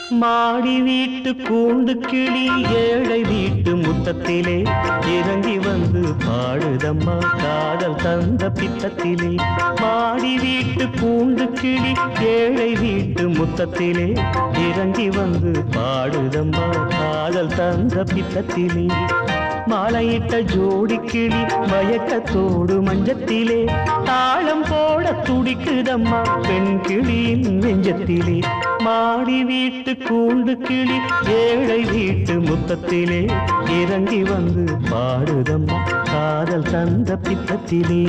மாடி வீட்டு கூண்டு கிளி ஏழை வீட்டு முத்தத்திலே இறங்கி வந்து பாடுதம்மா காதல் தந்த பித்தத்திலே மாடி வீட்டு கூண்டு கிளி ஏழை வீட்டு முத்தத்திலே இறங்கி வந்து பாடுதம்மா காதல் தந்த பித்தத்திலே மாலையிட்ட ஜோடி கிளி மயக்கத்தோடு மஞ்சத்திலே தாளம் போட துடிக்குதம்மா பெண் கிளியின் நெஞ்சத்திலே மாடி வீட்டு கூண்டு கிளி ஏழை வீட்டு முத்தத்திலே இறங்கி வந்து பாடுதம்மா காதல் தந்த பித்தத்திலே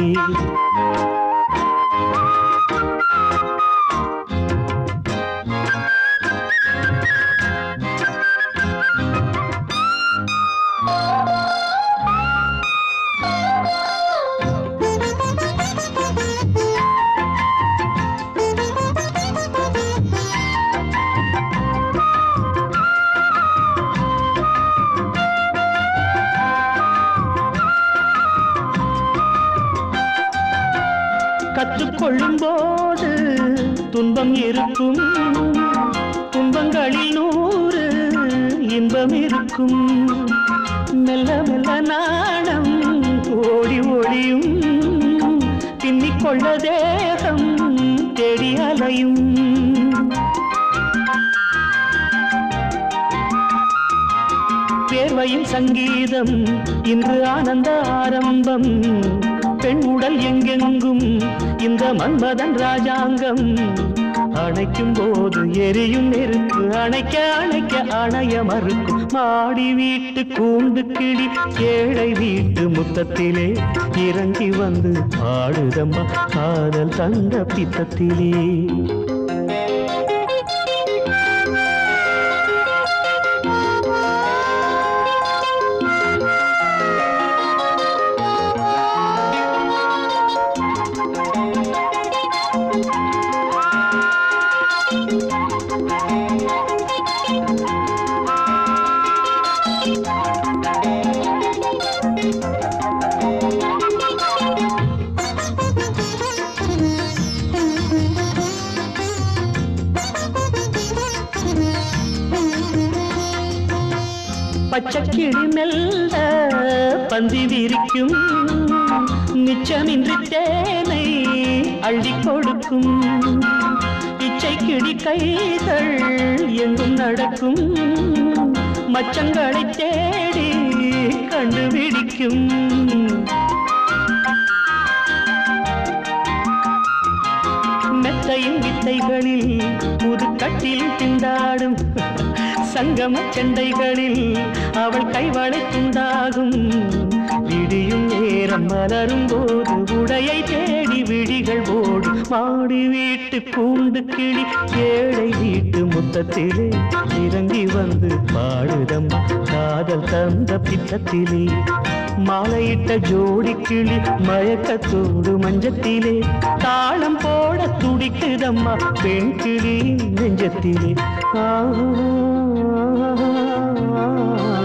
கற்றுக்கொள்ளும் போது துன்பம் இருக்கும் துன்பங்களில் நூறு இன்பம் இருக்கும் மெல்ல மெல்ல நாணம் ஓடி ஒளியும் பின்னிக்கொள்ள தேகம் தேடி அலையும் வேர்வையின் சங்கீதம் இன்று ஆனந்த ஆரம்பம் பெண் உடல் எங்கெங்கும் இந்த மன்மதன் ராஜாங்கம் அணைக்கும் போது எரியும் நெருப்பு அணைக்க அணைக்க அணைய மறுக்கும் மாடி வீட்டு கூண்டு கிளி ஏழை வீட்டு முத்தத்திலே இறங்கி வந்து பாடுதம்மா காதல் தந்த பித்தத்திலே பச்சைக்கிளி மெல்ல பந்தி விரிக்கும் மிச்சமின்றி தேனை அள்ளி கொடுக்கும் இச்சை கிளி கைகள் எங்கும் நடக்கும் மச்சங்களை தேடி கண்டுபிடிக்கும் மெத்தையின் வித்தைகளில் முதுக்கட்டில் திண்டாடும் சங்கம சண்டைகளில் அவள் கைவளை துண்டாகும் விடியும் நேரம் மலரும் போது உடையை தேடி விழிகள் ஓடு மாடி வீட்டு கூண்டு கிளி ஏழை வீட்டு முத்தத்திலே இறங்கி வந்து பாடுதம் காதல் தந்த பித்தத்திலே மாலையிட்ட ஜோடி கிளி மயக்கத்தோடு மஞ்சத்திலே தாளம் போட துடிக்குதம்மா பெண் கிளி நெஞ்சத்திலே ஆ